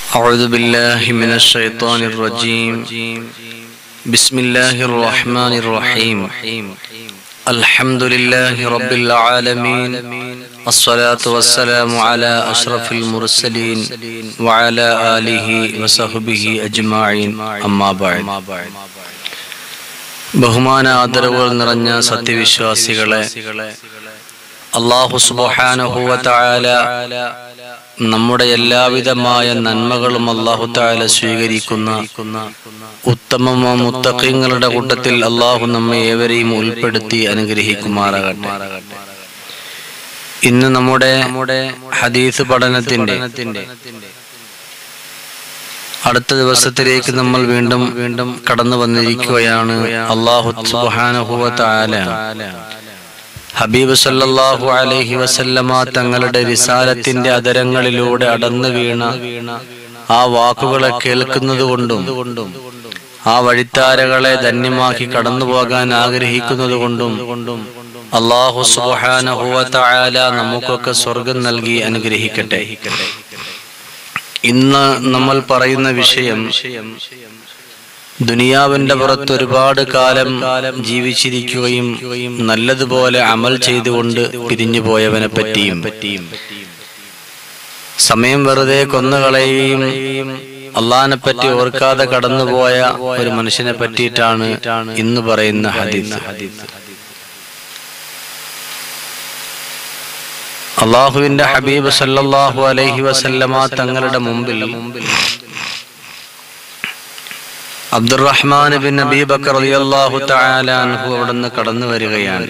أعوذ بالله من الشيطان الرجيم بسم الله الرحمن الرحيم الحمد لله رب العالمين الصلاة والسلام على أشرف المرسلين وعلى آله وصحبه أجمعين أما بعد ബഹുമാന ആദരവുകൾ നിറഞ്ഞ സത്യവിശ്വാസികളെ അള്ളാഹു സുബ്ഹാനഹു തആല നമ്മുടെ എല്ലാവിധമായ നന്മകളും അള്ളാഹു താല സ്വീകരിക്കുന്ന ഉത്തമ മുത്തഖീങ്ങളുടെ കൂട്ടത്തിൽ അള്ളാഹു നമ്മെ ഏവരെയും ഉൾപ്പെടുത്തി അനുഗ്രഹിക്കുമാറാകട്ടെ ഇന്ന് നമ്മുടെ ഹദീസ് പഠനത്തിന്റെ അടുത്ത ദിവസത്തിലേക്ക് നമ്മൾ വീണ്ടും വീണ്ടും കടന്നു വന്നിരിക്കുകയാണ് അള്ളാഹു സുബ്ഹാനഹു തആല ഹബീബ് സല്ലല്ലാഹു അലൈഹി വസല്ലമ തങ്ങളുടെ റിസാലത്തിന്റെ അതരങ്ങളിലൂടെ അടന്നു വീണ ആ വാക്കുകളെ കേൾക്കുന്നത് കൊണ്ടും ആ വഴിത്താരകളെ ധന്യമാക്കി കടന്നു പോകാൻ ആഗ്രഹിക്കുന്നത് കൊണ്ടും അള്ളാഹു സുബ്ഹാനഹു തആല നമുക്കൊക്കെ സ്വർഗം നൽകി അനുഗ്രഹിക്കട്ടെ ഇന്ന് നമ്മൾ പറയുന്ന വിഷയം ദുനിയാവിന്റെ പുറത്ത് ഒരുപാട് കാലം ജീവിച്ചിരിക്കുകയും നല്ലതുപോലെ അമൽ ചെയ്തുകൊണ്ട് പിരിഞ്ഞു പോയവനെ പറ്റിയും സമയം വെറുതെ കൊന്നുകളയുകയും അള്ളഹാനെ പറ്റി ഓർക്കാതെ കടന്നുപോയ ഒരു മനുഷ്യനെ പറ്റിയിട്ടാണ് ഇന്ന് പറയുന്ന ഹദീസ് അള്ളാഹുവിന്റെ ഹബീബ് സല്ലല്ലാഹു അലൈഹി വസല്ലമ തങ്ങളുടെ മുമ്പിൽ അബ്ദുറഹ്മാൻ ബിൻ നബി ബക്കർ റളിയല്ലാഹു തആല അൻഹു അവിടുന്ന് കടന്നു വരികയാണ്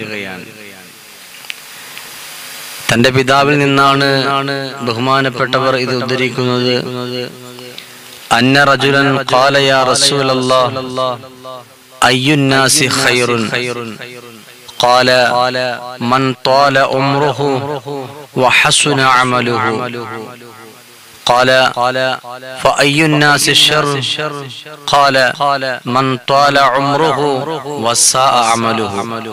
തന്റെ പിതാവിൽ നിന്നാണ് ബഹുമാനപ്പെട്ടവർ ഇത് ഉദ്ധരിക്കുന്നത് അന്ന റജുലൻ ഖാല യാ റസൂലല്ലാഹ് അയ്യുന്നാസി ഖൈറുൻ قال من طال عمره وحسن عمله قال فأي الناس الشر قال من طال عمره وساء عمله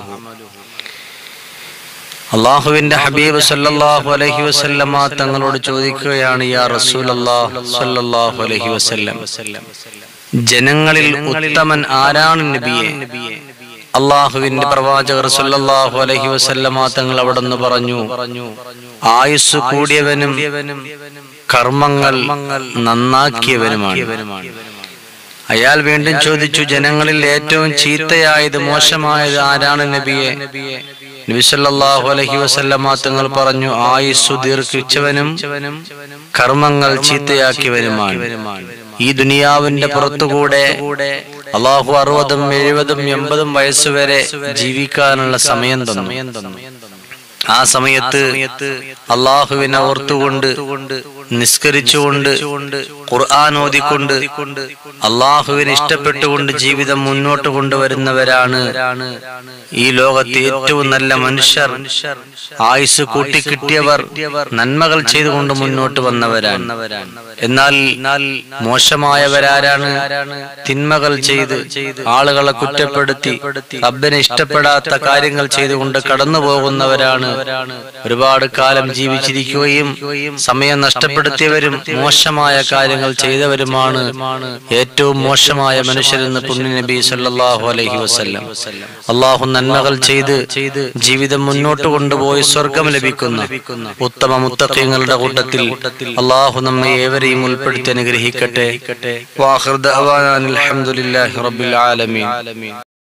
അള്ളാഹുവിന്റെ ഹബീബ് സല്ലല്ലാഹു അലൈഹി വസല്ലമ തങ്ങളോട് ചോദിക്കുകയാണ് യാ റസൂലല്ലാഹ് സല്ലല്ലാഹു അലൈഹി വസല്ലം ജനങ്ങളിൽ ഉത്തമൻ ആരാണ് നബിയെ അള്ളാഹുവിന്റെ പ്രവാചകർ സല്ലല്ലാഹു അലൈഹി വസല്ലമ തങ്ങൾ അവിടെ നിന്ന് പറഞ്ഞു ആയുസ് കൂടിയവനും കർമ്മങ്ങൾ നന്നാക്കിയവനുമാണ് അയാൾ വീണ്ടും ചോദിച്ചു ജനങ്ങളിൽ ഏറ്റവും ചീത്തയായത് മോശമായത് ആരാണ് നബിയെ നബി സല്ലല്ലാഹു അലൈഹി വസല്ലമ തങ്ങൾ പറഞ്ഞു ആയുസ് ദീർഘിച്ചവനും കർമ്മങ്ങൾ ചീത്തയാക്കിയവനുമാണ് ഈ ദുനിയാവിന്റെ പുറത്തുകൂടെ അള്ളാഹു അറുപതും എഴുപതും എൺപതും വയസ്സുവരെ ജീവിക്കാനുള്ള സമയം തന്നു ആ സമയത്ത് അള്ളാഹുവിനെ ഓർത്തുകൊണ്ട് നിസ്കരിച്ചുകൊണ്ട് ഖുർആൻ ഓതിക്കൊണ്ട് അള്ളാഹുവിനെ ഇഷ്ടപ്പെട്ടുകൊണ്ട് ജീവിതം മുന്നോട്ട് കൊണ്ടുവരുന്നവരാണ് ഈ ലോകത്തെ ഏറ്റവും നല്ല മനുഷ്യർ ആയുസ് കൂട്ടിക്കിട്ടിയവർ നന്മകൾ ചെയ്തുകൊണ്ട് മുന്നോട്ട് വന്നവരാണ് എന്നാൽ മോശമായവരാരാണ് തിന്മകൾ ചെയ്ത് ആളുകളെ കുറ്റപ്പെടുത്തി റബ്ബിനെ ഇഷ്ടപ്പെടാത്ത കാര്യങ്ങൾ ചെയ്തുകൊണ്ട് കടന്നു പോകുന്നവരാണ് ഒരുപാട് കാലം ജീവിച്ചിരിക്കുകയും സമയം നഷ്ടപ്പെടുത്തിയവരും മോശമായ കാര്യങ്ങൾ ചെയ്തവരുമാണ് ഏറ്റവും മോശമായ മനുഷ്യരെന്ന് പുണ്യ നബി സല്ലല്ലാഹു അലൈഹി വസല്ലം അള്ളാഹു നന്മകൾ ചെയ്ത് ജീവിതം മുന്നോട്ട് കൊണ്ടുപോയി സ്വർഗം ലഭിക്കുന്ന ഉത്തമ മുത്തഖ്യങ്ങളുടെ കൂട്ടത്തിൽ അള്ളാഹു നമ്മെ ഏവരെയും ഉൾപ്പെടുത്തി അനുഗ്രഹിക്കട്ടെ വാഹൃദ അൽഹംദുലില്ലാഹി റബ്ബിൽ ആലമീൻ